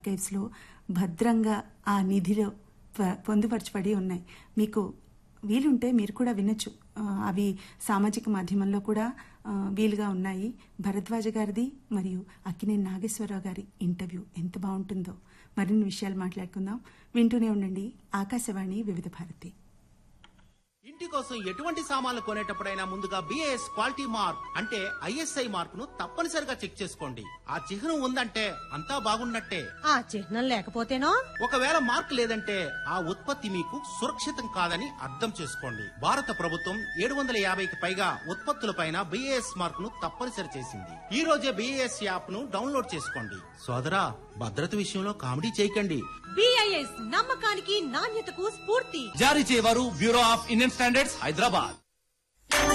కేవ్స్లో భద్రంగా ఆ నిధిలో ప- పొందుపరచబడి ఉన్నాయి మీకు వీలుంటే మీరు కూడా వినొచ్చు ఆ, అవి సామాజిక మాధ్యమంలో కూడా ఆ, వీలుగా ఉన్నాయి భరద్వాజ గారిది మరియు అక్కినేని నాగేశ్వరరావు గారి ఇంటర్వ్యూ ఎంత బాగుంటుందో మరిన్ని విషయాలు మాట్లాడుకుందాం వింటూనే ఉండండి ఆకాశవాణి వివిధ భారతి ఇంటి కోసం ఎటువంటి సామాన్లు కొనేటప్పుడైనా ముందుగా బిఏఎస్ క్వాలిటీ మార్క్ అంటే ఐఎస్ఐ మార్క్ ను తప్పనిసరిగా చెక్ చేసుకోండి ఆ చిహ్నం ఉందంటే అంతా బాగున్నట్టే ఆ చిహ్నం లేకపోతేనో ఒకవేళ మార్క్ లేదంటే ఆ ఉత్పత్తి మీకు సురక్షితం కాదని అర్థం చేసుకోండి భారత ప్రభుత్వం ఏడు వందల యాభైకి పైగా ఉత్పత్తులపైన బిఏఎస్ మార్క్ ను తప్పనిసరి చేసింది ఈ రోజే బిఏఎస్ యాప్ ను డౌన్లోడ్ చేసుకోండి సోదరా భద్రత విషయంలో కామెడీ చేయకండి బిఐఎస్ నమ్మకానికి నాణ్యతకు స్ఫూర్తి జారీ చేయవారు bureau of Indian standards Hyderabad